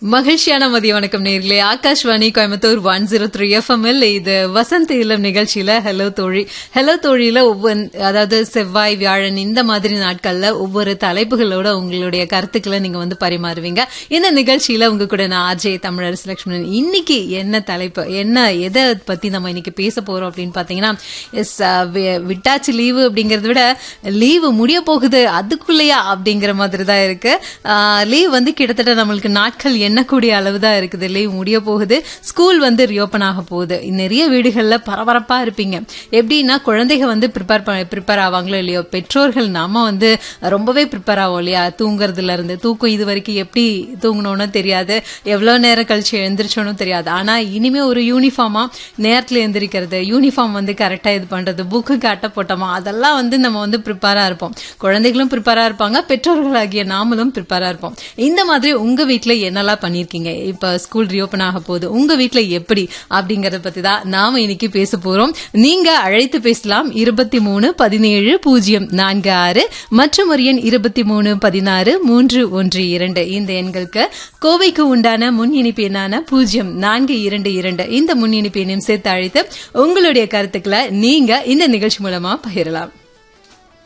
மகிழ்ச்சியான மதிய வணக்கம் நேர்களே Akashvani Coimbatore one zero three எஃப்எம்எல் இது வசந்த் இளம் நிகழ்ச்சியில ஹலோ தோழி ஹலோ தோழியில ஒவ்வொரு அதாவது செவ்வாய் வியாழன் இந்த மாதிரி நாட்கள்ல ஒவ்வொரு தலைப்புகளோட உங்களுடைய கருத்துக்களை நீங்க வந்து பரிமாறுவீங்க இந்த நிகழ்ச்சியில உங்க கூட நான் ஆர்ஜே தமிழரசு லட்சுமணன் இன்னைக்கு என்ன தலைப்பு என்ன எதை பத்தி நம்ம இன்னைக்கு பேச போறோம் அப்படின்னு பாத்தீங்கன்னா எஸ் விட்டாச்சு லீவு அப்படிங்கறத விட லீவு முடிய போகுது அதுக்குள்ளேயா அப்படிங்கிற மாதிரி தான் இருக்கு லீவ் வந்து கிட்டத்தட்ட நம்மளுக்கு நாட்கள் எண்ணக்கூடிய அளவு தான் இருக்குது லீவ் முடிய போகுது ஸ்கூல் வந்து ரியோப்பன் ஆக போகுது நிறைய வீடுகள்ல பரபரப்பா இருப்பீங்க எப்படின்னா குழந்தைங்க வந்து ப்ரிப்பேர் ப்ரிப்பேர் ஆவாங்களோ இல்லையோ பெற்றோர்கள் நாம வந்து ரொம்பவே ப்ரிப்பேர் ஆகும் இல்லையா தூங்குறதுல இருந்து தூக்கம் இது வரைக்கும் எப்படி தூங்கணும்னு தெரியாது எவ்வளவு நேரம் கழிச்சு எழுந்திரிச்சோன்னு தெரியாது ஆனா இனிமே ஒரு யூனிஃபார்மா நேரத்துல எந்திரிக்கிறது யூனிஃபார்ம் வந்து கரெக்டா இது பண்றது புக்குக்கு அட்டை போட்டோமா அதெல்லாம் வந்து நம்ம வந்து ப்ரிப்பேரா இருப்போம் குழந்தைகளும் ப்ரிப்பேரா இருப்பாங்க பெற்றோர்களாகிய நாமளும் ப்ரிப்பேரா இருப்போம் இந்த மாதிரி உங்க வீட்ல என்னெல்லாம் பண்ணிருக்கீங்க இப்ப ஸ்கூல் ரீஓபன் ஆக போகுது உங்க வீட்ல எப்படி அப்படிங்கறத பத்தி தான் நாம இன்னைக்கு பேச போறோம் நீங்க அழைத்து பேசலாம் இருபத்தி மூணு பதினேழு பூஜ்ஜியம் நான்கு ஆறு மற்றும் ஒரு எண் இருபத்தி மூணு பதினாறு மூன்று ஒன்று இரண்டு இந்த எண்களுக்கு கோவைக்கு உண்டான முன் இனிப்பு எண்ணான பூஜ்ஜியம் நான்கு இரண்டு இரண்டு இந்த முன் இனிப்பு எண்ணையும் சேர்த்து அழைத்து உங்களுடைய கருத்துக்களை நீங்க இந்த நிகழ்ச்சி மூலமா பகிரலாம்